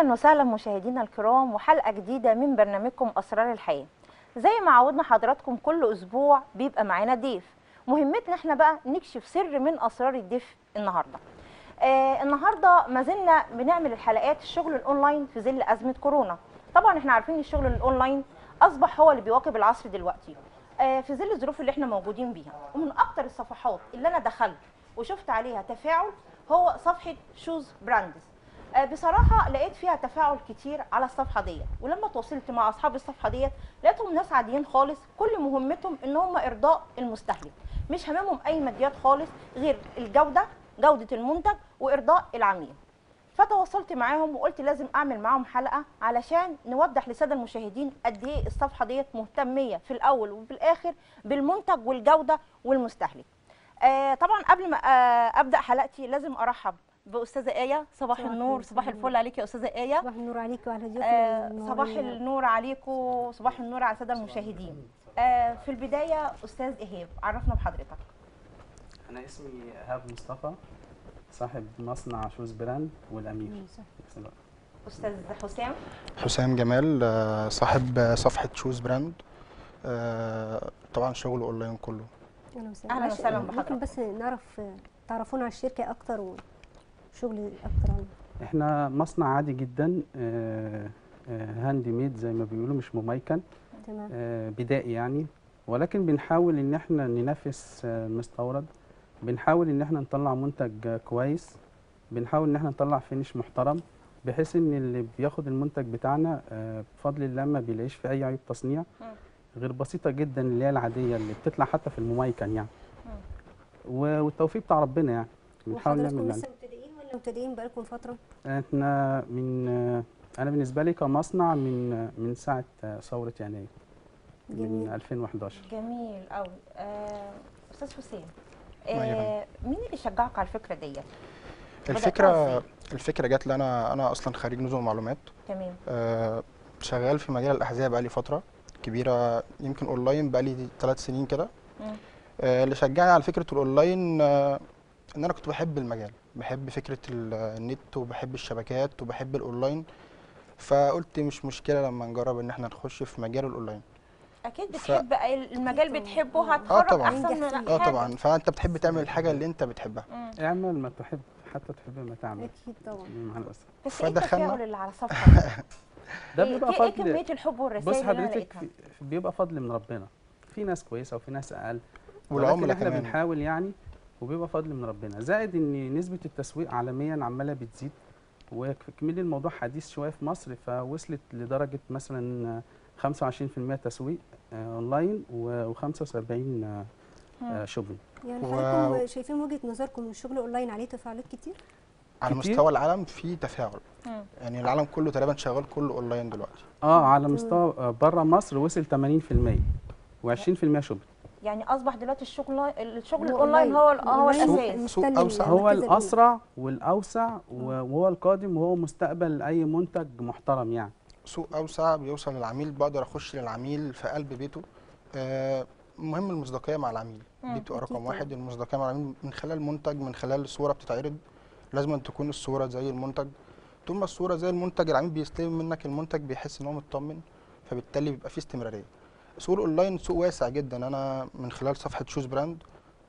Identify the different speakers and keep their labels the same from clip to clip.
Speaker 1: اهلا وسهلا مشاهدينا الكرام وحلقه جديده من برنامجكم اسرار الحياه زي ما عودنا حضراتكم كل اسبوع بيبقى معانا ضيف مهمتنا احنا بقى نكشف سر من اسرار الضيف النهارده آه النهارده ما زلنا بنعمل الحلقات الشغل الاونلاين في ظل ازمه كورونا طبعا احنا عارفين الشغل الاونلاين اصبح هو اللي بيواكب العصر دلوقتي آه في ظل الظروف اللي احنا موجودين بيها ومن اكتر الصفحات اللي انا دخلت وشفت عليها تفاعل هو صفحه شوز براندز آه، بصراحه لقيت فيها تفاعل كتير على الصفحه ديت ولما تواصلت مع اصحاب الصفحه ديت لقيتهم ناس عاديين خالص كل مهمتهم ان هم ارضاء المستهلك مش هممهم اي ماديات خالص غير الجوده جوده المنتج وارضاء العميل فتواصلت معاهم وقلت لازم اعمل معاهم حلقه علشان نوضح للساده المشاهدين قد ايه الصفحه ديت مهتميه في الاول وفي الاخر بالمنتج والجوده والمستهلك آه طبعا قبل ما آه ابدا حلقتي لازم ارحب باستاذه ايه صباح
Speaker 2: صباح
Speaker 1: النور
Speaker 2: النور،
Speaker 1: صباح
Speaker 2: صباح
Speaker 1: الفل عليك يا استاذه ايه
Speaker 2: صباح النور عليك وعلى ضيوفنا
Speaker 1: آه
Speaker 2: المنورين.
Speaker 1: صباح النور عليكم صباح النور على الساده المشاهدين آه في البدايه استاذ ايهاب عرفنا بحضرتك
Speaker 3: أنا اسمي إيهاب مصطفى صاحب مصنع شوز براند والأمير
Speaker 2: مم، صح.
Speaker 3: في نفس الوقت.
Speaker 1: استاذ حسام
Speaker 4: حسام جمال آه، صاحب آه، صفحة شوز براند آه، طبعا شغل اونلاين كله
Speaker 2: اهلا وسهلا
Speaker 1: أهلا
Speaker 2: معلش،
Speaker 1: وسهلا
Speaker 2: ممكن
Speaker 1: بحضرتك.
Speaker 2: بس نعرف آه، تعرفونا على الشركه اكتر وشغل اكتر عنه
Speaker 3: إحنا مصنع عادي جدا آه، آه، هاند ميد زي ما بيقولوا مش مميكن
Speaker 2: تمام
Speaker 3: آه، بدائي يعني ولكن بنحاول إن إحنا ننافس آه، المستورد بنحاول إن إحنا نطلع منتج آه، كويس بنحاول إن إحنا نطلع فينش محترم بحيث إن اللي بياخد المنتج بتاعنا آه، بفضل الله ما بيلاقيش فيه أي عيوب تصنيع
Speaker 1: مم.
Speaker 3: غير بسيطة جدا اللي هي العادية اللي بتطلع حتى في المميكن يعني
Speaker 1: مم.
Speaker 3: و- والتوفيق بتاع ربنا يعني بنحاول نعمل
Speaker 2: وحضراتكم
Speaker 3: اللي
Speaker 2: لسه مبتدئين ولا مبتدئين بقالكم فتره
Speaker 3: علينا. احنا من انا بالنسبة لي كمصنع من من ساعة ثورة يناير من
Speaker 2: جميل
Speaker 3: 2011
Speaker 1: جميل قوي آه استاذ حسام
Speaker 4: أيوة.
Speaker 1: آه مين اللي شجعك على الفكره ديت بدأتها
Speaker 4: الفكرة
Speaker 1: إزاي؟
Speaker 4: الفكرة جات لي انا انا اصلا خريج نظم معلومات
Speaker 1: تمام
Speaker 4: آه، شغال في مجال الاحذية بقالي فترة كبيرة يمكن اونلاين بقالي ثلاث سنين كده
Speaker 1: مم.
Speaker 4: آه، اللي شجعني على فكرة الاونلاين آه، ان انا كنت بحب المجال بحب فكرة ال- النت وبحب الشبكات وبحب الاونلاين فقلت مش مشكلة لما نجرب ان احنا نخش في مجال الاونلاين
Speaker 1: اكيد
Speaker 4: ف-
Speaker 1: بتحب المجال
Speaker 2: طبعاً.
Speaker 1: بتحبه
Speaker 2: آه
Speaker 1: هتخرج
Speaker 4: طبعاً.
Speaker 1: احسن من
Speaker 2: ينجح
Speaker 1: حاجه
Speaker 2: فيه.
Speaker 4: اه طبعا فانت بتحب تعمل الحاجة اللي انت بتحبها
Speaker 1: مم.
Speaker 3: اعمل ما تحب حتى تحب ما تعمل
Speaker 2: اكيد طبعا
Speaker 3: مع الأسف
Speaker 1: بس ايه
Speaker 4: فدخلنا-
Speaker 1: التفاعل اللي على الصفحه
Speaker 3: ده
Speaker 1: إيه-
Speaker 3: بيبقى
Speaker 1: ايه إيه
Speaker 3: فضل
Speaker 1: كميه الحب والرسائل
Speaker 3: بص
Speaker 1: اللي انا
Speaker 3: حضرتك
Speaker 1: لقيتها
Speaker 3: في- في- بيبقى فضل من ربنا في ناس كويسة وفي ناس أقل ولكن
Speaker 4: والعملاء
Speaker 3: احنا
Speaker 4: كمان
Speaker 3: بنحاول يعني وبيبقى فضل من ربنا زائد ان نسبه التسويق عالميا عماله بتزيد وكمان الموضوع حديث شويه في مصر فوصلت لدرجه مثلا 25% تسويق آه، اونلاين و75
Speaker 1: مم.
Speaker 3: شوبينج
Speaker 2: يعني
Speaker 4: و-
Speaker 2: حضراتكم شايفين وجهه نظركم الشغل اونلاين عليه تفاعلات كتير
Speaker 4: على
Speaker 3: كتير.
Speaker 4: مستوى العالم في تفاعل
Speaker 1: مم.
Speaker 4: يعني العالم كله تقريبا شغال كله اونلاين دلوقتي
Speaker 3: اه على مستوى بره مصر وصل 80% و20% شوبينج
Speaker 1: يعني اصبح دلوقتي الشغل الشغل
Speaker 2: هو
Speaker 1: الاونلاين هو ال- هو
Speaker 2: الأونلاين
Speaker 1: الاساس
Speaker 4: سوق
Speaker 2: مستني
Speaker 4: أوسع.
Speaker 3: هو
Speaker 2: المركزة الأولى.
Speaker 3: الاسرع والاوسع و- وهو القادم وهو مستقبل اي منتج محترم يعني
Speaker 4: سوق اوسع بيوصل للعميل بقدر اخش للعميل في قلب بيته آه، مهم المصداقيه مع العميل
Speaker 1: مم،
Speaker 4: دي بتبقى
Speaker 2: أكيد
Speaker 4: رقم
Speaker 2: طبعاً.
Speaker 4: واحد المصداقيه مع العميل من خلال المنتج من خلال الصوره بتتعرض لازم أن تكون الصوره زي المنتج طول ما الصوره زي المنتج العميل بيستلم منك المنتج بيحس ان هو مطمن فبالتالي بيبقى فيه استمراريه سوق الاونلاين سوق واسع جدا انا من خلال صفحه شوز براند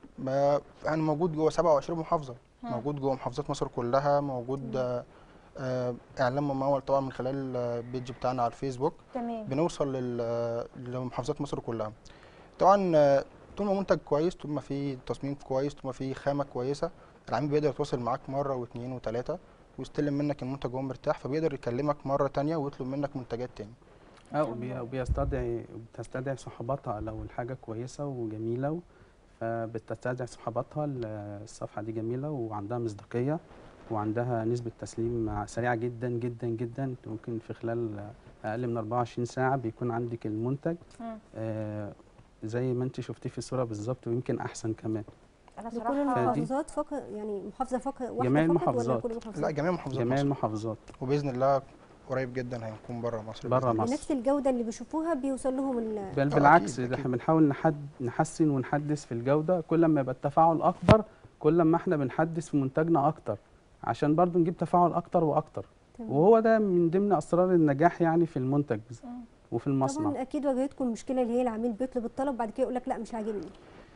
Speaker 4: ما انا موجود جوه 27 محافظه
Speaker 1: مم.
Speaker 4: موجود جوه محافظات مصر كلها موجود آه، آه، اعلان ممول طبعا من خلال البيج بتاعنا على الفيسبوك
Speaker 1: تمام
Speaker 4: بنوصل لل- لمحافظات مصر كلها طبعا آه، طول ما منتج كويس طول ما في تصميم كويس طول ما في خامه كويسه العميل بيقدر يتواصل معاك مره واثنين وثلاثه ويستلم منك المنتج وهو مرتاح فبيقدر يكلمك مره تانية ويطلب منك منتجات تاني
Speaker 3: اه وبي- وبيستدعي بتستدعي صحباتها لو الحاجة كويسة وجميلة و- فبتستدعي صحباتها ال- الصفحة دي جميلة وعندها مصداقية وعندها نسبة تسليم سريعة جدا جدا جدا ممكن في خلال أقل من 24 ساعة بيكون عندك المنتج
Speaker 1: مم.
Speaker 3: آه زي ما انت شفتيه في الصورة بالظبط ويمكن أحسن كمان
Speaker 1: انا
Speaker 2: لكل
Speaker 1: صراحه
Speaker 2: المحافظات فقط يعني محافظه فقط واحده
Speaker 3: جميع
Speaker 2: فقط
Speaker 3: المحافظات.
Speaker 2: ولا كل المحافظات
Speaker 4: لا جميع محافظات
Speaker 3: جميع
Speaker 4: مصر
Speaker 3: المحافظات
Speaker 4: وباذن الله قريب جدا هيكون بره مصر
Speaker 3: بره
Speaker 4: بإذن الله.
Speaker 3: مصر.
Speaker 2: بنفس الجوده اللي بيشوفوها بيوصل لهم ال-
Speaker 3: بل
Speaker 4: آه،
Speaker 3: بالعكس
Speaker 4: أكيد،
Speaker 3: ده احنا
Speaker 4: أكيد.
Speaker 3: بنحاول نحد نحسن ونحدث في الجودة كل ما يبقى التفاعل أكبر كل ما احنا بنحدث في منتجنا أكتر عشان برضو نجيب تفاعل أكتر وأكتر
Speaker 2: تمام.
Speaker 3: وهو ده من ضمن اسرار النجاح يعني في المنتج
Speaker 1: مم.
Speaker 3: وفي المصنع
Speaker 2: طبعا اكيد واجهتكم المشكله اللي هي العميل بيطلب الطلب بعد كده يقول لك لا مش عاجبني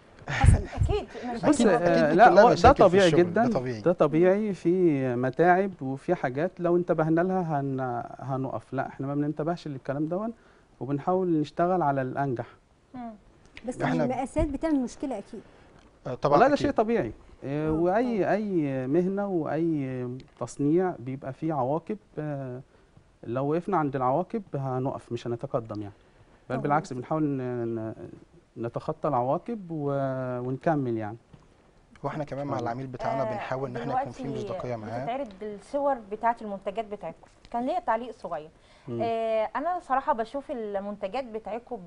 Speaker 2: حصل
Speaker 1: اكيد
Speaker 3: بص
Speaker 4: أكيد-
Speaker 3: آه،
Speaker 4: أكيد
Speaker 3: لا
Speaker 4: كلها
Speaker 3: هو ده
Speaker 4: مشاكل في
Speaker 3: طبيعي
Speaker 4: الشغل،
Speaker 3: جدا
Speaker 4: ده طبيعي.
Speaker 3: ده طبيعي في متاعب وفي حاجات لو انتبهنا لها هن... هنقف لا احنا ما بننتبهش للكلام دون وبنحاول نشتغل على الانجح
Speaker 1: مم.
Speaker 2: بس
Speaker 4: إحنا-
Speaker 2: المقاسات بتعمل مشكله اكيد
Speaker 4: آه، طبعا
Speaker 3: والله ده
Speaker 4: أكيد.
Speaker 3: شيء طبيعي آه،
Speaker 2: آه،
Speaker 3: واي اي مهنه واي تصنيع بيبقى فيه عواقب آه، لو وقفنا عند العواقب هنقف مش هنتقدم يعني بل
Speaker 2: طبعاً.
Speaker 3: بالعكس بنحاول ن- ن- نتخطى العواقب و- ونكمل يعني
Speaker 4: واحنا كمان مع
Speaker 3: آه.
Speaker 4: العميل بتاعنا
Speaker 1: آه،
Speaker 4: بنحاول ان احنا يكون في
Speaker 1: دلوقتي
Speaker 4: مصداقيه معاه
Speaker 1: بتتعرض الصور بتاعه المنتجات بتاعتكم كان ليا تعليق صغير
Speaker 3: مم.
Speaker 1: آه انا صراحه بشوف المنتجات بتاعتكم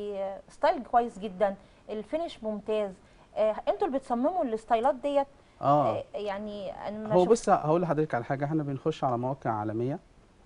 Speaker 1: بستايل كويس جدا الفينش ممتاز آه انتوا اللي بتصمموا الستايلات ديت
Speaker 3: اه
Speaker 1: آه يعني انا ما
Speaker 3: هو
Speaker 1: شفت-
Speaker 3: بص هقول لحضرتك على حاجه احنا بنخش على مواقع عالميه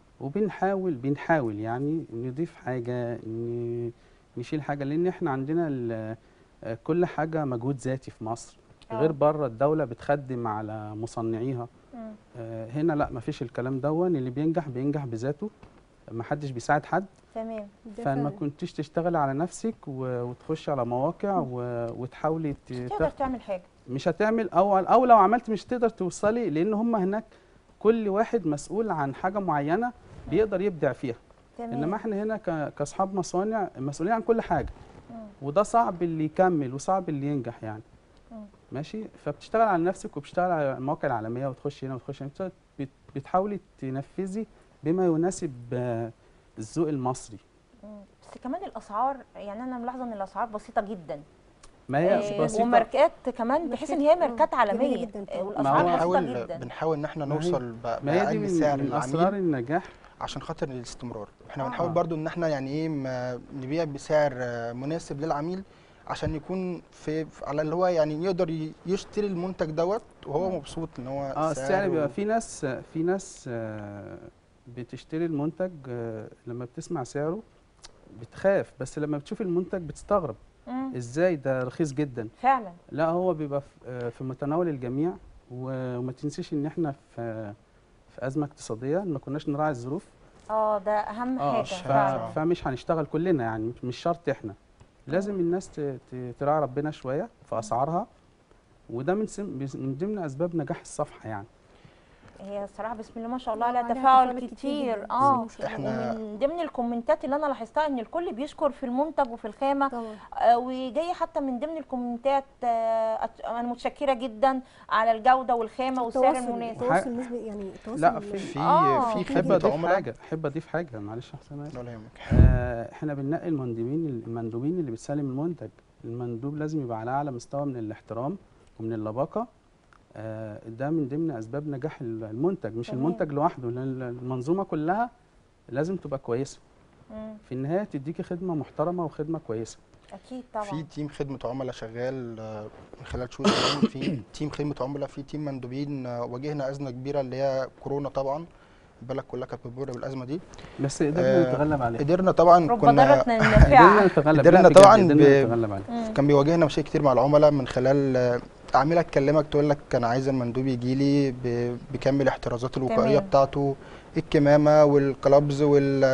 Speaker 3: وبنحاول بنحاول يعني نضيف حاجه ن- نشيل حاجه لان احنا عندنا ال- آه، كل حاجه مجهود ذاتي في مصر
Speaker 1: آه.
Speaker 3: غير بره الدوله بتخدم على مصنعيها
Speaker 1: مم.
Speaker 3: آه، هنا لا مفيش الكلام دون اللي بينجح بينجح بذاته محدش بيساعد حد
Speaker 1: تمام
Speaker 2: ده
Speaker 3: فما
Speaker 2: فعلا.
Speaker 3: كنتيش تشتغلي على نفسك و- وتخشي على مواقع و- وتحاولي ت-
Speaker 1: مش تقدر تعمل حاجه
Speaker 3: مش هتعمل او او لو عملت مش هتقدر توصلي لان هم هناك كل واحد مسؤول عن حاجه معينه بيقدر يبدع فيها
Speaker 1: تمام
Speaker 3: انما احنا هنا ك- كاصحاب مصانع مسؤولين عن كل حاجه
Speaker 1: مم.
Speaker 3: وده صعب اللي يكمل وصعب اللي ينجح يعني
Speaker 1: مم.
Speaker 3: ماشي فبتشتغل على نفسك وبتشتغل على المواقع العالميه وتخش هنا وتخش هنا بت- بت- بتحاولي تنفذي بما يناسب آه، الذوق المصري
Speaker 1: مم. بس كمان الاسعار يعني انا ملاحظه ان الاسعار بسيطه جدا
Speaker 3: ما هي
Speaker 1: آه،
Speaker 3: بسيطه
Speaker 1: وماركات كمان بحيث ان هي
Speaker 2: ماركات،
Speaker 1: ماركات
Speaker 2: آه،
Speaker 1: عالميه
Speaker 2: جميلة جداً
Speaker 1: آه،
Speaker 2: طبعاً.
Speaker 1: والاسعار
Speaker 3: ما هو
Speaker 1: بسيطه
Speaker 4: بنحاول
Speaker 1: جدا
Speaker 4: بنحاول ان احنا
Speaker 3: ما هي-
Speaker 4: نوصل ب-
Speaker 3: ما هي دي
Speaker 4: باقل سعر
Speaker 3: من, من اسرار
Speaker 4: للعميل
Speaker 3: النجاح
Speaker 4: عشان خاطر الاستمرار احنا
Speaker 1: آه.
Speaker 4: بنحاول برضو ان احنا يعني ايه ما نبيع بسعر آه، مناسب للعميل عشان يكون في في- على اللي هو يعني يقدر ي- يشتري المنتج دوت وهو مبسوط ان هو
Speaker 3: اه السعر
Speaker 4: سعره-
Speaker 3: بيبقى في ناس في ناس آه، بتشتري المنتج آه، لما بتسمع سعره بتخاف بس لما بتشوف المنتج بتستغرب
Speaker 1: مم.
Speaker 3: ازاي ده رخيص جدا
Speaker 1: فعلا
Speaker 3: لا هو بيبقى في- آه، في متناول الجميع و- وما تنسيش ان احنا في في ازمه اقتصاديه ما كناش نراعي الظروف
Speaker 1: اه ده اهم
Speaker 3: اه
Speaker 1: حاجه
Speaker 3: ف-
Speaker 1: فعلا
Speaker 3: فمش هنشتغل كلنا يعني مش- مش شرط احنا لازم الناس ت- ت- تراعي ربنا شويه في اسعارها وده من سم- من ضمن اسباب نجاح الصفحه يعني
Speaker 1: هي الصراحه بسم الله ما شاء الله
Speaker 2: آه،
Speaker 1: عليها
Speaker 2: عليها
Speaker 1: تفاعل
Speaker 2: تفاعل كتير
Speaker 1: كتير
Speaker 2: جداً.
Speaker 1: اه
Speaker 2: ما شاء الله.
Speaker 4: إحنا-
Speaker 1: ومن ضمن الكومنتات اللي انا لاحظتها ان الكل بيشكر في المنتج وفي الخامه
Speaker 2: طبعا
Speaker 1: آه، وجاي حتى من ضمن الكومنتات آه، أت- انا متشكره جدا على الجوده والخامه والسعر
Speaker 2: التواصل
Speaker 1: المناسب
Speaker 2: التواصل نسبي يعني التواصل
Speaker 3: لا، في-
Speaker 4: في
Speaker 1: آه.
Speaker 4: في
Speaker 3: احب
Speaker 4: خدمه
Speaker 3: اضيف
Speaker 4: عملاء
Speaker 3: حاجه احب اضيف حاجه معلش يا حسام
Speaker 4: لا ولا يهمك
Speaker 3: آه، احنا بننقي المندوبين المندوبين اللي بتسلم المنتج المندوب لازم يبقى على اعلى مستوى من الاحترام ومن اللباقه آه، ده من ضمن اسباب نجاح ال- المنتج مش
Speaker 1: تمام.
Speaker 3: المنتج لوحده لان المنظومه كلها لازم تبقى كويسه
Speaker 1: مم،
Speaker 3: في النهايه تديكي خدمه محترمه وخدمه كويسه
Speaker 1: اكيد
Speaker 4: في
Speaker 1: طبعا
Speaker 4: تيم خدمه عملاء شغال آه، من خلال شهور زمان في تيم خدمه عملاء في تيم مندوبين آه، واجهنا ازمه كبيره اللي هي كورونا طبعا البلد كلها كانت بتمر بالازمه دي
Speaker 3: بس قدرنا
Speaker 4: آه،
Speaker 3: نتغلب عليها
Speaker 4: قدرنا طبعا
Speaker 1: رب
Speaker 4: كنا
Speaker 1: ضارة
Speaker 3: قدرنا
Speaker 1: نافعة
Speaker 3: نتغلب
Speaker 4: قدرنا
Speaker 3: لا بجد
Speaker 4: طبعاً
Speaker 3: قدرنا
Speaker 4: ب-
Speaker 3: نتغلب عليها
Speaker 1: مم.
Speaker 4: كان بيواجهنا مشاكل كتير مع العملاء من خلال آه، عميله تكلمك تقول لك انا عايز المندوب يجي لي ب- بكامل الاحترازات الوقائيه
Speaker 1: تمام.
Speaker 4: بتاعته الكمامه والقلابز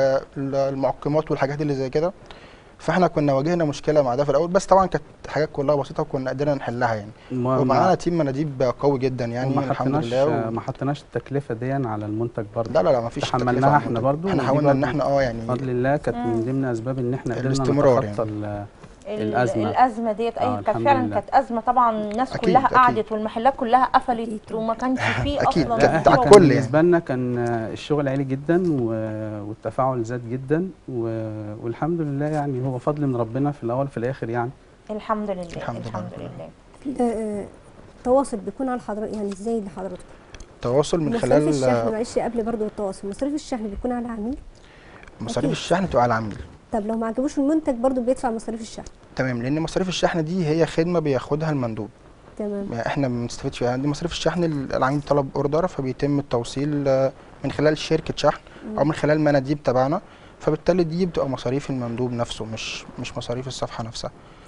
Speaker 4: والمعقمات والحاجات اللي زي كده فاحنا كنا واجهنا مشكله مع ده في الاول بس طبعا كانت حاجات كلها بسيطه وكنا قدرنا نحلها يعني
Speaker 3: ما-
Speaker 4: ومعانا
Speaker 3: ما-
Speaker 4: تيم مناديب قوي جدا يعني
Speaker 3: وما
Speaker 4: الحمد
Speaker 3: حطيناش
Speaker 4: لله و...
Speaker 3: ما حطيناش التكلفه دي على المنتج برضه
Speaker 4: لا لا لا مفيش
Speaker 3: تحملناها
Speaker 4: تكلفة على
Speaker 3: احنا
Speaker 4: المنتج.
Speaker 3: برضو
Speaker 4: احنا
Speaker 3: ودي
Speaker 4: حاولنا ان
Speaker 3: برضو
Speaker 4: احنا اه يعني
Speaker 3: بفضل الله كانت
Speaker 1: مم.
Speaker 3: من ضمن اسباب ان احنا قدرنا
Speaker 4: الاستمرار
Speaker 3: نتخطى ال-
Speaker 1: ال-
Speaker 3: الأزمة.
Speaker 1: الازمه ديت
Speaker 3: آه،
Speaker 1: اي كانت
Speaker 3: الحمد
Speaker 1: فعلا
Speaker 3: لله.
Speaker 1: كانت ازمه طبعا الناس
Speaker 4: أكيد،
Speaker 1: كلها
Speaker 4: أكيد.
Speaker 1: قعدت والمحلات كلها قفلت
Speaker 2: أكيد.
Speaker 1: وما كانش فيه
Speaker 4: أكيد.
Speaker 1: اصلا
Speaker 4: لا،
Speaker 3: لا
Speaker 4: كانت
Speaker 3: احنا
Speaker 4: على
Speaker 3: كان
Speaker 4: الكل يعني.
Speaker 3: بالنسبه لنا كان آه، الشغل عالي جدا و- والتفاعل زاد جدا و- والحمد لله يعني هو فضل من ربنا في الاول وفي الاخر يعني
Speaker 1: الحمد لله
Speaker 4: الحمد
Speaker 1: الحمد
Speaker 4: لله.
Speaker 1: لله
Speaker 2: آه، آه، التواصل بيكون على حضرتك يعني ازاي لحضرتك
Speaker 4: تواصل من
Speaker 2: مصاريف
Speaker 4: خلال
Speaker 2: الشحن
Speaker 4: آه،
Speaker 2: معلش قبل برضو التواصل مصاريف الشحن بيكون على العميل
Speaker 4: مصاريف
Speaker 2: أكيد.
Speaker 4: الشحن بتبقى على العميل
Speaker 2: طب لو ما عجبوش المنتج برضو بيدفع مصاريف الشحن
Speaker 4: تمام لان مصاريف الشحن دي هي خدمه بياخدها المندوب
Speaker 2: تمام
Speaker 4: يعني احنا ما بنستفيدش فيها دي مصاريف الشحن العميل طلب اوردر فبيتم التوصيل آه، من خلال شركه شحن او من خلال مناديب تبعنا فبالتالي دي بتبقى مصاريف المندوب نفسه مش مش مصاريف الصفحه نفسها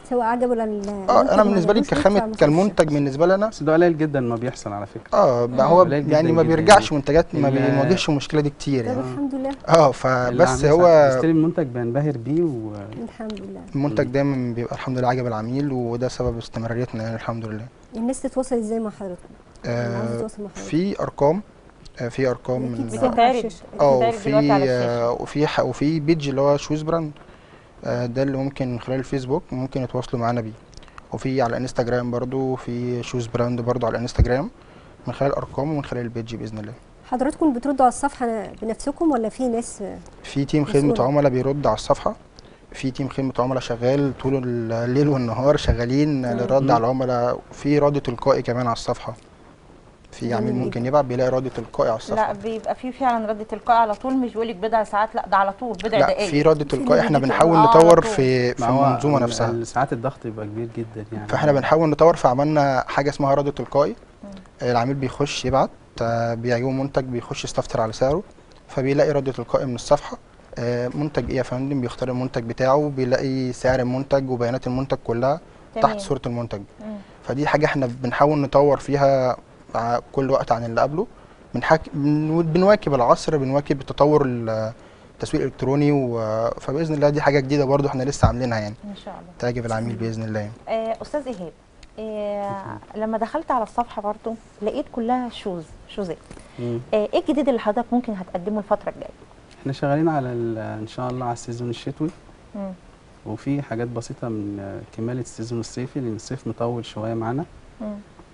Speaker 2: سواء عجبه ولا ال-
Speaker 4: اه
Speaker 2: المنتج
Speaker 4: انا
Speaker 2: ما
Speaker 4: بالنسبه لي
Speaker 2: عجبوش، يدفع
Speaker 4: كخامه
Speaker 2: مصاريف
Speaker 4: كالمنتج
Speaker 2: الشحن.
Speaker 4: بالنسبه لي انا
Speaker 3: بس ده قليل جدا ما بيحصل على فكره
Speaker 4: اه بقى هو
Speaker 3: قليل جداً
Speaker 4: يعني ما
Speaker 3: جداً
Speaker 4: بيرجعش
Speaker 3: يعني.
Speaker 4: منتجات ما
Speaker 3: ال-
Speaker 4: بيواجهش المشكله دي كتير
Speaker 2: طب
Speaker 4: يعني
Speaker 2: الحمد لله
Speaker 4: اه
Speaker 3: اللي
Speaker 4: فبس
Speaker 3: عامل
Speaker 4: هو
Speaker 3: ساعة بيستلم المنتج بينبهر بيه و...
Speaker 2: الحمد لله
Speaker 4: المنتج دايما بيبقى الحمد لله عجب العميل وده سبب استمراريتنا يعني الحمد لله
Speaker 2: الناس تتواصل ازاي مع حضرتك؟ اللي عاوز
Speaker 4: آه
Speaker 2: يتواصل مع حضرتك
Speaker 4: في ارقام آه في ارقام
Speaker 2: أكيد
Speaker 4: من
Speaker 2: بتبقى
Speaker 1: بتتعرض.
Speaker 2: على الشاشة.
Speaker 4: اه
Speaker 1: بتتعرض دلوقتي
Speaker 4: وفي
Speaker 1: على الشاشة.
Speaker 4: آه وفي ح- وفي بيج اللي هو شوز براند آه ده اللي ممكن من خلال الفيسبوك ممكن يتواصلوا معانا بيه وفي على انستجرام برضو في شوز براند برضو على انستجرام من خلال الارقام ومن خلال البيج باذن الله
Speaker 2: حضراتكم بتردوا على الصفحه بنفسكم ولا في ناس
Speaker 4: في تيم خدمه
Speaker 2: مسؤولة.
Speaker 4: عملاء بيرد على الصفحه في تيم خدمه عملاء شغال طول الليل والنهار شغالين
Speaker 2: مم.
Speaker 4: للرد
Speaker 3: مم.
Speaker 4: على العملاء في رد تلقائي كمان على الصفحه في عميل
Speaker 2: جميل
Speaker 4: ممكن
Speaker 2: جدا.
Speaker 4: يبعت بيلاقي رد تلقائي على
Speaker 1: لا
Speaker 4: الصفحه
Speaker 1: بيبقى في فعلا رد تلقائي على طول مش بيقولك بضع ساعات لا ده على طول بضع
Speaker 4: لا
Speaker 1: دقائق
Speaker 4: في رد تلقائي احنا
Speaker 2: رد
Speaker 4: بنحاول
Speaker 1: تلقائي. آه،
Speaker 4: نطور
Speaker 1: على طول.
Speaker 4: في في
Speaker 3: ما هو
Speaker 4: المنظومه
Speaker 3: ال-
Speaker 4: نفسها
Speaker 3: ال- ساعات الضغط يبقى كبير جدا يعني
Speaker 4: فاحنا بنحاول نطور فعملنا حاجه اسمها رد تلقائي آه، العميل بيخش يبعت آه، بيعجبه منتج بيخش يستفسر على سعره فبيلاقي رد تلقائي من الصفحه آه، منتج ايه يا فندم بيختار المنتج بتاعه بيلاقي سعر المنتج وبيانات المنتج كلها
Speaker 1: تمام.
Speaker 4: تحت صوره المنتج
Speaker 1: مم.
Speaker 4: فدي حاجه احنا بنحاول نطور فيها مع كل وقت عن اللي قبله بنحك... بن- بنواكب العصر بنواكب التطور ال- التسويق الالكتروني و... فباذن الله دي حاجه جديده برضو احنا لسه عاملينها يعني
Speaker 1: ان شاء الله
Speaker 4: تعجب العميل باذن الله يعني.
Speaker 1: آه، استاذ ايهاب آه، لما دخلت على الصفحه برضو لقيت كلها شوز شوزات
Speaker 3: مم.
Speaker 1: آه، ايه الجديد اللي حضرتك ممكن هتقدمه الفتره الجايه
Speaker 3: احنا شغالين على ال- ان شاء الله على السيزون الشتوي
Speaker 1: مم.
Speaker 3: وفي حاجات بسيطه من آه، كماله السيزون الصيفي لان الصيف مطول شويه معانا
Speaker 1: مم.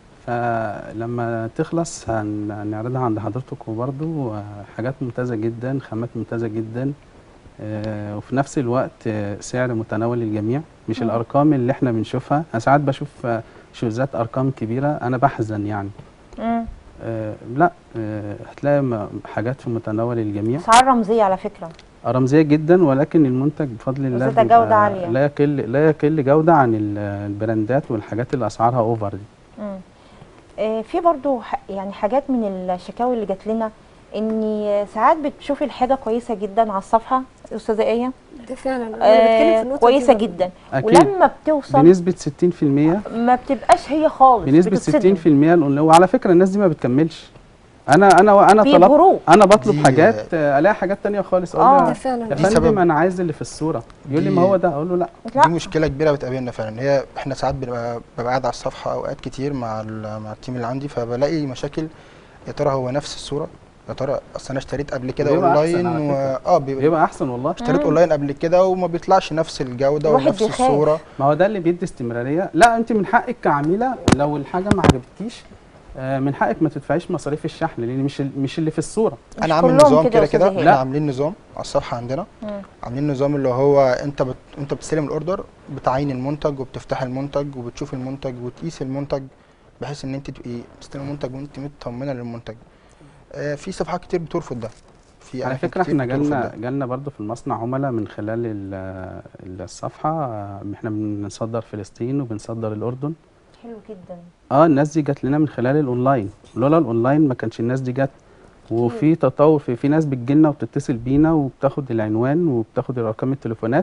Speaker 3: فلما تخلص هن- هنعرضها عند حضرتك وبرضو آه، حاجات ممتازه جدا خامات ممتازه جدا آه، وفي نفس الوقت آه، سعر متناول للجميع مش
Speaker 1: مم.
Speaker 3: الارقام اللي احنا بنشوفها انا ساعات بشوف آه، شوزات ارقام كبيره انا بحزن يعني
Speaker 1: مم.
Speaker 3: آه، لا آه، هتلاقي م- حاجات في متناول الجميع
Speaker 1: اسعار رمزيه على فكره
Speaker 3: رمزيه جدا ولكن المنتج بفضل الله
Speaker 1: وذات
Speaker 3: بيبقى
Speaker 1: جودة عالية.
Speaker 3: لا يقل لا يقل جوده عن ال- البراندات والحاجات اللي اسعارها اوفر دي
Speaker 1: مم. آه، في برضو ح- يعني حاجات من الشكاوي اللي جات لنا ان ساعات بتشوفي الحاجه كويسه جدا على الصفحه استاذه ايه
Speaker 2: ده فعلا انا بتكلم في
Speaker 1: آه
Speaker 2: النقطه
Speaker 1: كويسه
Speaker 2: دي
Speaker 1: جدا
Speaker 3: اكيد
Speaker 1: ولما بتوصل
Speaker 3: بنسبه 60%
Speaker 1: ما بتبقاش هي خالص
Speaker 3: بنسبه
Speaker 1: بتتصدم.
Speaker 3: 60% الأونلاين. وعلى فكره الناس دي ما بتكملش انا انا انا طلبت
Speaker 1: بيبهروك
Speaker 3: انا بطلب
Speaker 4: دي-
Speaker 3: حاجات آه، الاقي حاجات تانية خالص
Speaker 1: آه.
Speaker 3: اقول
Speaker 2: ده
Speaker 3: له
Speaker 2: فعلا
Speaker 3: يا
Speaker 4: دي
Speaker 3: فندم
Speaker 4: سبب-
Speaker 3: انا عايز اللي في الصوره يقول لي
Speaker 4: دي-
Speaker 3: ما هو ده اقول له لا
Speaker 4: دي
Speaker 1: لا
Speaker 4: مشكله كبيره بتقابلنا فعلا هي احنا ساعات بنبقى ببقى قاعد على الصفحه اوقات كتير مع ال- مع التيم اللي عندي فبلاقي مشاكل يا ترى هو نفس الصوره يا ترى اصل انا اشتريت قبل كده
Speaker 3: بيبقى أحسن
Speaker 4: اونلاين
Speaker 3: على
Speaker 4: و...
Speaker 3: فكرة.
Speaker 4: اه بيبقى
Speaker 3: بيبقى احسن والله
Speaker 4: اشتريت
Speaker 1: مم.
Speaker 4: اونلاين قبل كده وما بيطلعش نفس الجوده
Speaker 1: الواحد
Speaker 4: ونفس
Speaker 1: بيخاف.
Speaker 4: الصوره
Speaker 3: ما هو ده اللي بيدي استمراريه لا انت من حقك كعميله لو الحاجه ما عجبتكيش آه، من حقك ما تدفعيش مصاريف الشحن لان مش ال- مش اللي في الصوره
Speaker 1: مش
Speaker 4: انا عامل
Speaker 1: كلهم
Speaker 4: نظام
Speaker 1: كده
Speaker 4: كده
Speaker 1: يا
Speaker 4: كده
Speaker 1: أستاذ
Speaker 4: احنا
Speaker 3: إيهاب.
Speaker 4: عاملين نظام على الصفحه عندنا
Speaker 1: مم.
Speaker 4: عاملين نظام اللي هو انت بت... انت بتستلم الاوردر بتعين المنتج وبتفتح المنتج وبتشوف المنتج وتقيس المنتج بحيث ان انت تبقي بتستلم المنتج وانت مطمنه للمنتج آه في صفحات كتير بترفض ده في
Speaker 3: على
Speaker 4: أماكن
Speaker 3: فكره
Speaker 4: كتير
Speaker 3: احنا
Speaker 4: بترفض
Speaker 3: جالنا
Speaker 4: ده.
Speaker 3: جالنا برضو في المصنع عملاء من خلال ال- الصفحه آه، احنا بنصدر فلسطين وبنصدر الاردن
Speaker 1: حلو جدا
Speaker 3: اه الناس دي جات لنا من خلال الاونلاين لولا الاونلاين ما كانش الناس دي جت وفي تطور في في ناس بتجيلنا وبتتصل بينا وبتاخد العنوان وبتاخد ارقام التليفونات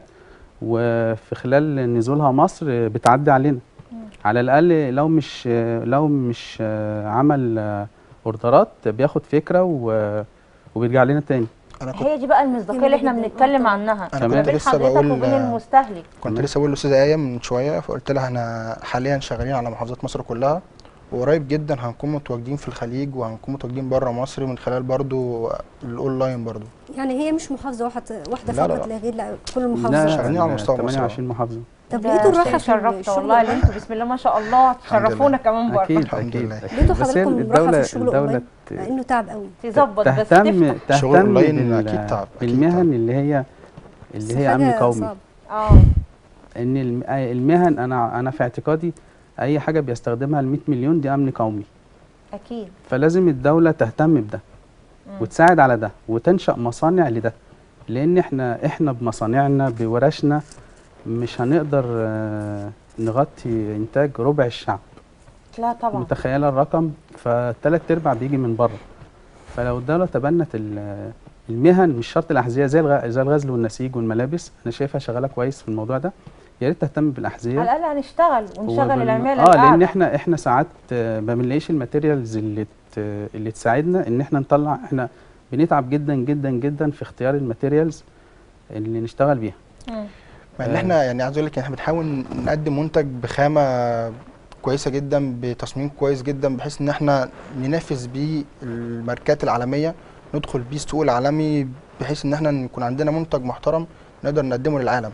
Speaker 3: وفي خلال نزولها مصر آه، بتعدي علينا
Speaker 1: مم.
Speaker 3: على الاقل لو مش آه، لو مش آه، عمل آه، اوردرات بياخد فكره و- وبيرجع لنا تاني
Speaker 4: انا كنت
Speaker 1: هي دي بقى المصداقيه اللي احنا
Speaker 2: جميل جداً.
Speaker 1: بنتكلم
Speaker 2: آه
Speaker 1: عنها
Speaker 4: أنا
Speaker 3: كنت
Speaker 1: ما بين
Speaker 4: لسه
Speaker 1: حضرتك
Speaker 4: بقول-
Speaker 1: وبين المستهلك
Speaker 4: كنت
Speaker 3: تمام.
Speaker 4: لسه بقول لاستاذه ايه من شويه فقلت لها احنا حاليا شغالين على محافظات مصر كلها وقريب جدا هنكون متواجدين في الخليج وهنكون متواجدين بره مصر من خلال برضو الاونلاين برضو
Speaker 2: يعني هي مش محافظه واحده واحده
Speaker 4: لا، لا،
Speaker 2: فقط
Speaker 4: لا.
Speaker 2: لا غير لا كل
Speaker 3: لا
Speaker 2: المحافظات
Speaker 4: شغالين على
Speaker 3: ال-
Speaker 4: مستوى مصر.
Speaker 3: 28 محافظه
Speaker 2: طب
Speaker 1: ده
Speaker 2: لقيتوا الراحه في
Speaker 1: شرفت
Speaker 2: الشغل
Speaker 1: والله اللي انتوا بسم الله ما شاء الله
Speaker 4: الحمد
Speaker 1: تشرفونا
Speaker 4: لله.
Speaker 1: كمان بره
Speaker 3: اكيد
Speaker 4: الحمد
Speaker 3: اكيد
Speaker 4: لله.
Speaker 3: أكيد.
Speaker 2: لقيتوا
Speaker 3: بس هي
Speaker 2: حضراتكم راحه في
Speaker 3: الدوله
Speaker 2: الشغل
Speaker 3: الدوله
Speaker 2: اونلاين
Speaker 3: ت-
Speaker 2: مع انه تعب قوي
Speaker 1: تظبط بس
Speaker 3: تهتم
Speaker 1: تفتح
Speaker 4: شغل
Speaker 3: تهتم
Speaker 4: أونلاين
Speaker 3: بال-
Speaker 4: أكيد تعب، أكيد
Speaker 3: بالمهن
Speaker 4: تعب.
Speaker 3: اللي هي
Speaker 2: بس
Speaker 3: اللي هي
Speaker 2: حاجة
Speaker 3: امن قومي
Speaker 2: صعبة.
Speaker 1: اه
Speaker 3: ان الم- آه المهن انا انا في اعتقادي اي حاجه بيستخدمها ال 100 مليون دي امن قومي
Speaker 1: اكيد
Speaker 3: فلازم الدوله تهتم بده
Speaker 1: مم.
Speaker 3: وتساعد على ده وتنشا مصانع لده لان احنا احنا بمصانعنا بورشنا مش هنقدر آه، نغطي انتاج ربع الشعب
Speaker 1: لا طبعا
Speaker 3: متخيله الرقم فالتلات ارباع بيجي من بره فلو الدوله تبنت ال- المهن مش شرط الاحذيه زي الغ- زي الغزل والنسيج والملابس انا شايفها شغاله كويس في الموضوع ده يا ريت تهتم بالاحذيه
Speaker 1: على الاقل هنشتغل ونشغل
Speaker 3: وبال-
Speaker 1: العماله
Speaker 3: اه لان
Speaker 1: القاعدة.
Speaker 3: احنا احنا ساعات آه، ما بنلاقيش الماتيريالز اللي ت- اللي تساعدنا ان احنا نطلع احنا بنتعب جدا جدا جدا في اختيار الماتيريالز اللي نشتغل بيها
Speaker 1: مم.
Speaker 4: مع ان
Speaker 3: آه.
Speaker 4: احنا يعني عايز اقول لك احنا بنحاول نقدم منتج بخامه كويسه جدا بتصميم كويس جدا بحيث ان احنا ننافس بيه الماركات العالميه ندخل بيه السوق العالمي بحيث ان احنا نكون عندنا منتج محترم نقدر نقدمه للعالم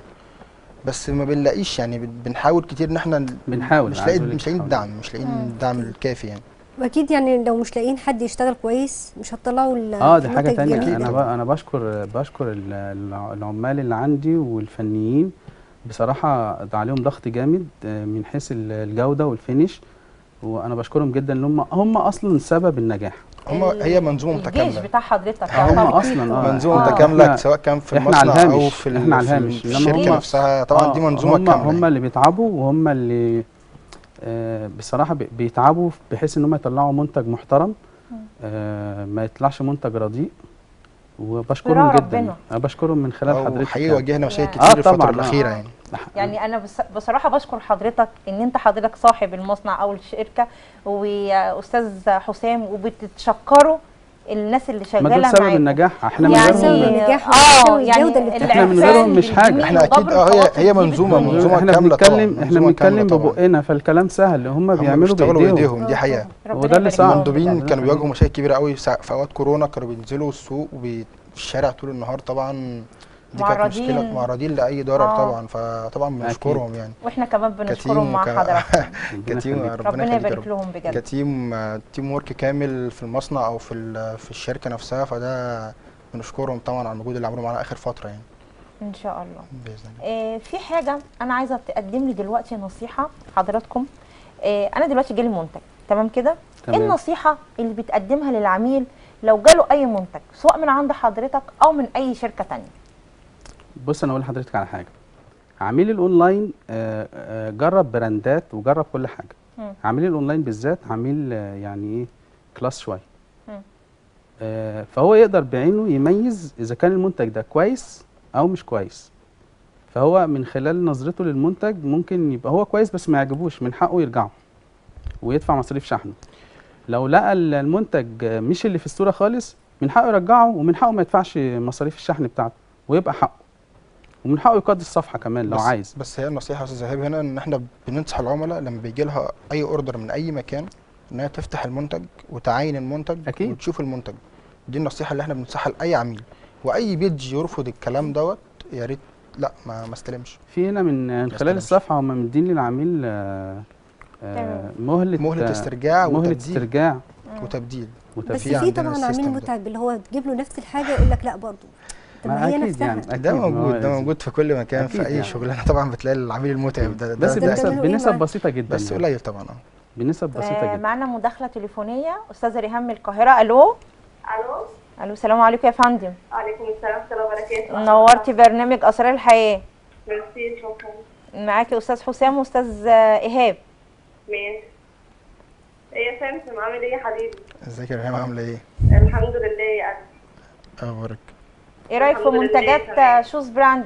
Speaker 4: بس ما بنلاقيش يعني بن- بنحاول كتير ان احنا
Speaker 3: بنحاول،
Speaker 4: مش
Speaker 3: عايز
Speaker 4: لاقيين
Speaker 3: أقول لك
Speaker 4: مش لاقيين
Speaker 3: بنحاول.
Speaker 4: الدعم مش لاقيين
Speaker 1: مم.
Speaker 4: الدعم الكافي يعني
Speaker 2: واكيد يعني لو مش لاقيين حد يشتغل كويس مش هتطلعوا ال-
Speaker 3: اه دي حاجه
Speaker 2: المنتج
Speaker 3: تانية
Speaker 2: الجميل
Speaker 3: انا
Speaker 2: ده.
Speaker 3: ب- انا بشكر بشكر ال- الع- العمال اللي عندي والفنيين بصراحه ده عليهم ضغط جامد آه، من حيث ال- الجوده والفينش وانا بشكرهم جدا ان هم هم اصلا سبب النجاح
Speaker 4: هم
Speaker 1: ال-
Speaker 4: هي منظومه
Speaker 1: الجيش
Speaker 4: متكامله
Speaker 1: بتاع حضرتك
Speaker 3: هم
Speaker 1: يعتبر.
Speaker 3: اصلا اه
Speaker 4: منظومه
Speaker 1: آه.
Speaker 4: متكامله
Speaker 3: إحنا-
Speaker 4: سواء كان في
Speaker 3: إحنا على
Speaker 4: المصنع او
Speaker 3: الهامش،
Speaker 4: في ال-
Speaker 3: إحنا على
Speaker 4: في
Speaker 3: الهامش، إنما
Speaker 4: الشركه
Speaker 1: هم-
Speaker 4: نفسها طبعا
Speaker 3: آه،
Speaker 4: دي منظومه
Speaker 3: هم
Speaker 4: كامله
Speaker 3: هم
Speaker 4: يعني.
Speaker 3: اللي بيتعبوا وهم اللي آه بصراحه بي- بيتعبوا بحيث ان هم يطلعوا منتج محترم آه ما يطلعش منتج رديء وبشكرهم
Speaker 1: براءة
Speaker 3: جدا
Speaker 1: ربنا.
Speaker 3: انا بشكرهم من خلال
Speaker 4: أو
Speaker 3: حضرتك
Speaker 4: حقيقي
Speaker 3: يعني.
Speaker 4: واجهنا مشاكل
Speaker 1: يعني-
Speaker 4: كتير
Speaker 3: آه
Speaker 4: الفتره
Speaker 3: طبعاً، آه.
Speaker 4: الاخيره يعني
Speaker 1: يعني انا بص- بصراحه بشكر حضرتك ان انت حضرتك صاحب المصنع او الشركه واستاذ حسام وبتتشكروا الناس اللي
Speaker 3: ما
Speaker 1: شغاله
Speaker 3: دول سبب
Speaker 1: معاكم
Speaker 3: النجاح احنا من
Speaker 1: يعني
Speaker 2: سبب
Speaker 3: غيرهم
Speaker 2: النجاح
Speaker 1: اه
Speaker 2: والجودة
Speaker 1: يعني
Speaker 2: اللي بتاعتها.
Speaker 3: إحنا من غيرهم مش حاجة.
Speaker 1: الجميل
Speaker 4: إحنا أكيد-
Speaker 1: وجبر
Speaker 4: آه، هي-
Speaker 1: الخواطر
Speaker 4: هي
Speaker 1: دي
Speaker 4: منظومة-
Speaker 1: بتكون-
Speaker 4: منظومة
Speaker 3: احنا
Speaker 4: كاملة طبعاً،
Speaker 3: بنتكلم احنا
Speaker 4: منظومة
Speaker 3: بنتكلم
Speaker 4: كاملة طبعاً.
Speaker 3: ببقنا فالكلام سهل هم
Speaker 4: هم
Speaker 3: بيعملوا
Speaker 4: بيشتغلوا
Speaker 3: بايديهم
Speaker 4: بايديهم دي حقيقه
Speaker 1: ربنا
Speaker 3: وده اللي
Speaker 1: يبارك
Speaker 3: صعب.
Speaker 1: لهم
Speaker 4: المندوبين
Speaker 1: بجد.
Speaker 4: كانوا بيواجهوا مشاكل كبيره قوي سا- في اوقات كورونا كانوا بينزلوا السوق وفي الشارع طول النهار طبعا دي كانت
Speaker 1: معرضين.
Speaker 4: مشكله معرضين لاي ضرر
Speaker 1: آه.
Speaker 4: طبعا فطبعا بنشكرهم يعني
Speaker 1: واحنا كمان
Speaker 4: كتيم
Speaker 1: بنشكرهم مع
Speaker 4: وك-
Speaker 1: حضرتك
Speaker 3: ربنا
Speaker 4: كتيم
Speaker 3: يخليك.
Speaker 4: ربنا
Speaker 1: ربنا
Speaker 4: يخليك يا
Speaker 1: يبارك
Speaker 4: رب
Speaker 1: لهم بجد
Speaker 4: كتيم آه، تيم ورك كامل في المصنع او في ال- في الشركه نفسها فده بنشكرهم طبعا على المجهود اللي عملوه معانا اخر فتره يعني
Speaker 1: ان شاء الله
Speaker 4: باذن الله
Speaker 1: آه، في حاجه انا عايزه تقدم لي دلوقتي نصيحه حضراتكم آه، انا دلوقتي جالي منتج تمام كده ايه
Speaker 3: تمام.
Speaker 1: النصيحه اللي بتقدمها للعميل لو جاله اي منتج سواء من عند حضرتك او من اي شركه تانية
Speaker 3: بص انا اقول لحضرتك على حاجه عميل الاونلاين آه، آه، جرب براندات وجرب كل حاجه
Speaker 1: مم.
Speaker 3: عميل الاونلاين بالذات عميل آه، يعني ايه كلاس شويه
Speaker 1: مم.
Speaker 3: آه، فهو يقدر بعينه يميز اذا كان المنتج ده كويس او مش كويس فهو من خلال نظرته للمنتج ممكن يبقى هو كويس بس ما يعجبوش من حقه يرجعه ويدفع مصاريف شحنه لو لقى ال- المنتج آه، مش اللي في الصوره خالص من حقه يرجعه ومن حقه ما يدفعش مصاريف الشحن بتاعته ويبقى حقه ومن حقه يقضي الصفحه كمان لو
Speaker 4: بس
Speaker 3: عايز
Speaker 4: بس هي النصيحه يا استاذ ايهاب هنا ان احنا بننصح العملاء لما بيجي لها اي اوردر من اي مكان ان هي تفتح المنتج وتعاين المنتج
Speaker 3: أكيد.
Speaker 4: وتشوف المنتج دي النصيحه اللي احنا بننصحها لاي عميل واي بيج يرفض الكلام دوت يا ريت لا ما ما استلمش
Speaker 3: في هنا من من خلال
Speaker 4: استلمش.
Speaker 3: الصفحه هم مدين للعميل آه، آه،
Speaker 1: تمام.
Speaker 3: مهله
Speaker 4: مهله
Speaker 3: آه،
Speaker 4: استرجاع
Speaker 3: مهله
Speaker 4: وتبديل
Speaker 3: استرجاع
Speaker 4: وتبديل
Speaker 2: بس
Speaker 3: وتبديل
Speaker 4: في
Speaker 2: في
Speaker 4: عندنا
Speaker 2: طبعا
Speaker 4: السيستم
Speaker 2: عميل
Speaker 4: ده.
Speaker 2: متعب اللي هو تجيب له نفس الحاجه يقول لك لا برضه طب
Speaker 3: ما
Speaker 2: ما هي
Speaker 3: أكيد
Speaker 2: نفسها
Speaker 3: يعني.
Speaker 4: ده
Speaker 3: أكيد، ما هو
Speaker 4: موجود ده
Speaker 3: لازم.
Speaker 4: موجود في كل مكان في
Speaker 3: أكيد
Speaker 4: اي
Speaker 3: يعني.
Speaker 4: شغلانه طبعا بتلاقي العميل المتعب ده
Speaker 3: بس
Speaker 4: ده,
Speaker 2: ده
Speaker 3: بنسب
Speaker 2: بتعملوا إيه
Speaker 3: بنسب
Speaker 2: معاه؟
Speaker 3: بسيطه جدا
Speaker 4: بس
Speaker 3: يعني.
Speaker 4: قليل طبعا اه
Speaker 3: بنسب بسيطه
Speaker 1: آه،
Speaker 3: جدا
Speaker 1: معانا مداخله تليفونيه استاذه ريهام من القاهره الو
Speaker 5: الو
Speaker 1: الو السلام عليكم يا فندم
Speaker 5: وعليكم السلام ورحمه الله وبركاته
Speaker 1: نورتي برنامج اسرار الحياه
Speaker 5: ميرسي شكرا
Speaker 1: معاكي استاذ حسام واستاذ آه، ايهاب
Speaker 5: ماشي ايه يا سمسم عامل ايه يا حبيبي
Speaker 4: ازيك يا ريهام عامله ايه
Speaker 5: الحمد لله يا قلبي
Speaker 4: اخبارك
Speaker 1: ايه رايك في
Speaker 5: الحمد لله،
Speaker 1: منتجات
Speaker 5: تمام.
Speaker 1: آه، شوز براند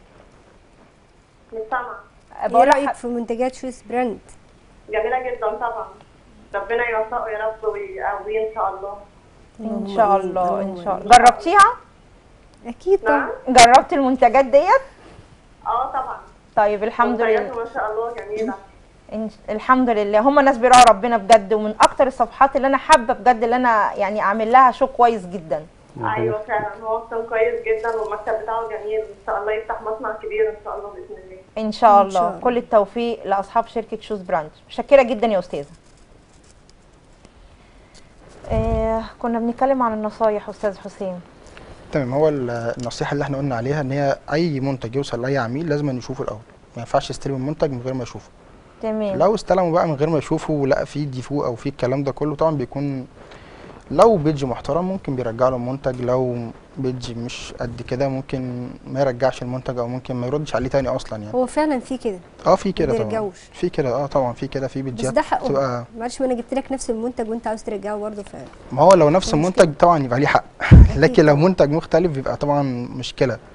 Speaker 5: مش سامعه
Speaker 2: ايه
Speaker 1: بقول
Speaker 2: رايك
Speaker 1: لك
Speaker 2: في منتجات شويس براند
Speaker 5: جميله جدا طبعا ربنا يوفقه يا رب ويقويه ان شاء الله
Speaker 1: ان شاء الله ان شاء الله جربتيها
Speaker 2: اكيد
Speaker 5: نعم
Speaker 2: طبعا
Speaker 1: جربت المنتجات ديت
Speaker 5: اه طبعا
Speaker 1: طيب الحمد لله
Speaker 5: منتجاته ما شاء الله جميله
Speaker 1: إن- الحمد لله هم ناس بيراعوا ربنا بجد ومن اكتر الصفحات اللي انا حابه بجد اللي انا يعني اعمل لها شو كويس جدا
Speaker 3: ربنا
Speaker 5: ايوه فعلا هو مكتب كويس جدا والمكتب بتاعه جميل ان شاء الله يفتح مصنع كبير ان شاء الله باذن الله
Speaker 1: ان شاء
Speaker 2: إن شاء
Speaker 1: الله
Speaker 2: الله.
Speaker 1: كل التوفيق لاصحاب شركه شوز براند متشكره جدا يا استاذه آه كنا بنتكلم عن النصايح استاذ حسين
Speaker 4: تمام هو ال- النصيحه اللي احنا قلنا عليها ان هي اي منتج يوصل لاي عميل لازم نشوفه الاول ما ينفعش يستلم المنتج من غير ما يشوفه
Speaker 1: تمام
Speaker 4: لو استلموا بقى من غير ما يشوفوا ولقى فيه ديفو او فيه الكلام ده كله طبعا بيكون لو بيدج محترم ممكن بيرجع له المنتج لو بيدج مش قد كده ممكن ما يرجعش المنتج او ممكن ما يردش عليه تاني اصلا يعني
Speaker 2: هو فعلا في كده
Speaker 4: اه في كده
Speaker 2: ما
Speaker 4: طبعا
Speaker 2: بيرجعوش.
Speaker 4: في كده اه طبعا في كده في
Speaker 2: بس
Speaker 4: بيدجات
Speaker 2: ده حقه
Speaker 4: بتبقى
Speaker 2: معلش ما انا جبت لك نفس المنتج وانت عاوز ترجعه برضه ف
Speaker 4: ما هو لو نفس
Speaker 2: مشكلة.
Speaker 4: المنتج طبعا يبقى ليه حق لكن لو منتج مختلف بيبقى طبعا مشكله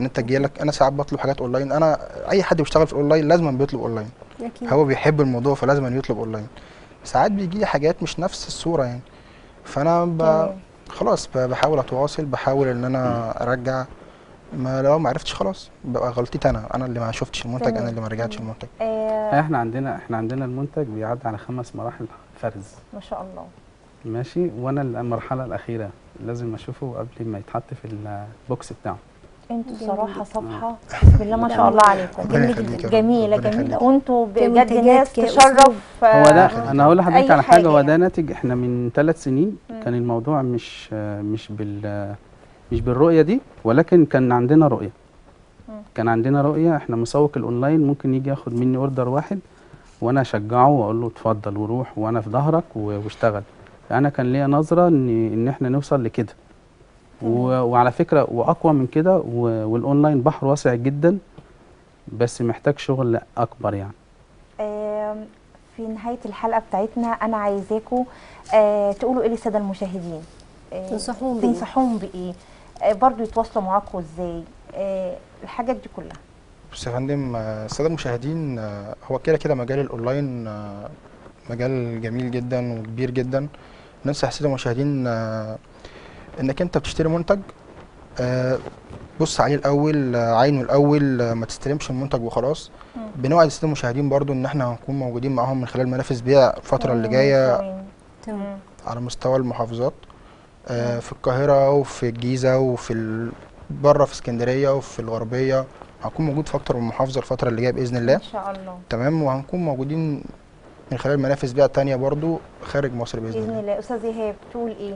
Speaker 4: ان انت جايلك انا ساعات بطلب حاجات اونلاين انا اي حد بيشتغل في الاونلاين لازم بيطلب اونلاين
Speaker 2: اكيد
Speaker 4: هو بيحب الموضوع فلازم يطلب اونلاين ساعات بيجي لي حاجات مش نفس الصوره يعني فانا ب...
Speaker 1: تمام.
Speaker 4: خلاص ب- بحاول اتواصل بحاول ان انا ارجع ما لو ما عرفتش خلاص بقى غلطتي انا انا اللي ما شفتش المنتج
Speaker 1: تمام.
Speaker 4: انا اللي ما رجعتش المنتج
Speaker 1: آه
Speaker 3: احنا عندنا احنا عندنا المنتج بيعدي على خمس مراحل فرز
Speaker 1: ما شاء الله
Speaker 3: ماشي وانا المرحله الاخيره لازم اشوفه قبل ما يتحط في البوكس بتاعه
Speaker 1: انتوا
Speaker 2: جميل
Speaker 1: صراحه
Speaker 2: جدا.
Speaker 1: صفحه بسم الله ما شاء الله عليكم
Speaker 4: ربنا
Speaker 2: جميل
Speaker 4: يخليك يا رب،
Speaker 1: جميله
Speaker 4: ربنا
Speaker 1: جميله
Speaker 4: يخليك.
Speaker 1: وانتوا بجد
Speaker 2: كمنتجات،
Speaker 1: ناس
Speaker 2: كأسلوب.
Speaker 1: تشرف
Speaker 3: هو
Speaker 1: آه،
Speaker 3: ده انا هقول لحضرتك
Speaker 1: أي
Speaker 3: على
Speaker 1: حاجة
Speaker 3: حاجه هو
Speaker 1: يعني.
Speaker 3: ده ناتج احنا من ثلاث سنين
Speaker 1: مم.
Speaker 3: كان الموضوع مش مش بال مش بالرؤيه دي ولكن كان عندنا رؤيه
Speaker 1: مم.
Speaker 3: كان عندنا رؤيه احنا مسوق الاونلاين ممكن يجي ياخد مني اوردر واحد وانا اشجعه واقول له اتفضل وروح وانا في ظهرك و- واشتغل انا كان ليا نظره ان ان احنا نوصل لكده و- وعلى فكره واقوى من كده و- والاونلاين بحر واسع جدا بس محتاج شغل اكبر يعني
Speaker 1: آم، في نهايه الحلقه بتاعتنا انا عايزاكم آه تقولوا ايه للساده المشاهدين آه،
Speaker 2: تنصحوهم بإيه؟
Speaker 1: تنصحوهم بايه آه برضو يتواصلوا معاكم ازاي آه الحاجات دي كلها
Speaker 4: بص يا فندم آه، الساده المشاهدين آه، هو كده كده مجال الاونلاين آه، مجال جميل جدا وكبير جدا ننصح الساده المشاهدين آه، انك انت بتشتري منتج آه، بص عليه الاول آه، عينه الاول آه، ما تستلمش المنتج وخلاص
Speaker 1: مم.
Speaker 4: بنوعد الساده المشاهدين برضو ان احنا هنكون موجودين معاهم من خلال منافذ بيع الفتره اللي
Speaker 1: مم،
Speaker 4: جايه
Speaker 1: تمام.
Speaker 2: تمام
Speaker 1: مم.
Speaker 4: على مستوى المحافظات آه،
Speaker 1: مم.
Speaker 4: في القاهرة وفي الجيزة وفي ال... بره في اسكندرية وفي الغربية هكون موجود في أكتر من محافظة الفترة اللي جاية بإذن الله
Speaker 1: ان شاء الله
Speaker 4: تمام وهنكون موجودين من خلال منافذ بيع تانية برضو خارج مصر بإذن
Speaker 1: باذن
Speaker 4: الله
Speaker 1: الله استاذ ايهاب تقول ايه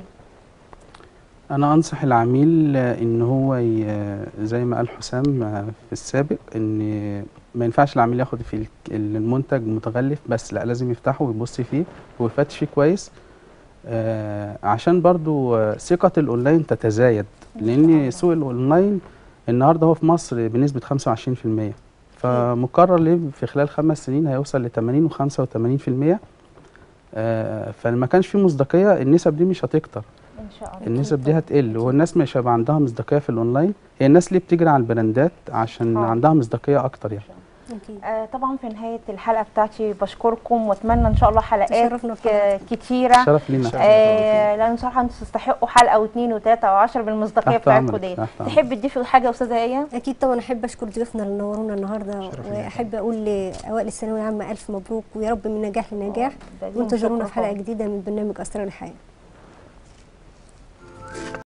Speaker 3: انا انصح العميل آه، ان هو ي- زي ما قال حسام آه، في السابق ان ما ينفعش العميل ياخد في ال- المنتج متغلف بس لا لازم يفتحه ويبص فيه ويفتش فيه كويس آه، عشان برضو آه، ثقة الاونلاين تتزايد
Speaker 1: إن شاء الله.
Speaker 3: لان سوق الاونلاين النهارده هو في مصر بنسبة 25% فمقرر ليه في خلال خمس سنين هيوصل ل 80 و85% آه، فما كانش فيه مصداقية النسب دي مش هتكتر
Speaker 1: ان شاء الله
Speaker 3: النسب دي هتقل والناس مش هيبقى عندها مصداقيه في الاونلاين هي الناس اللي بتجري على البراندات عشان
Speaker 1: آه.
Speaker 3: عندها مصداقيه اكتر يعني
Speaker 2: اكيد
Speaker 1: آه طبعا في نهايه الحلقه بتاعتي بشكركم واتمنى ان شاء الله حلقات
Speaker 2: تشرفنا في
Speaker 1: ك-
Speaker 2: حلقتك.
Speaker 1: كتيره
Speaker 3: شرف لينا
Speaker 4: شرف.
Speaker 1: آه لان بصراحه انتوا تستحقوا حلقه واثنين وثلاثه وعشرة بالمصداقيه
Speaker 3: تحت
Speaker 1: بتاعتكم
Speaker 3: أمرك،
Speaker 1: دي
Speaker 3: تحت أمرك.
Speaker 1: تحب تضيفي حاجه يا استاذه ايه
Speaker 2: اكيد طبعا احب اشكر ضيوفنا اللي نورونا النهارده
Speaker 4: شرف ليا
Speaker 2: واحب اقول لاوائل الثانويه العامه الف مبروك ويا رب من نجاح لنجاح
Speaker 1: ده ليهم
Speaker 2: وانتظرونا
Speaker 1: شكر
Speaker 2: في حلقه
Speaker 1: خالص.
Speaker 2: جديده من برنامج اسرار الحياه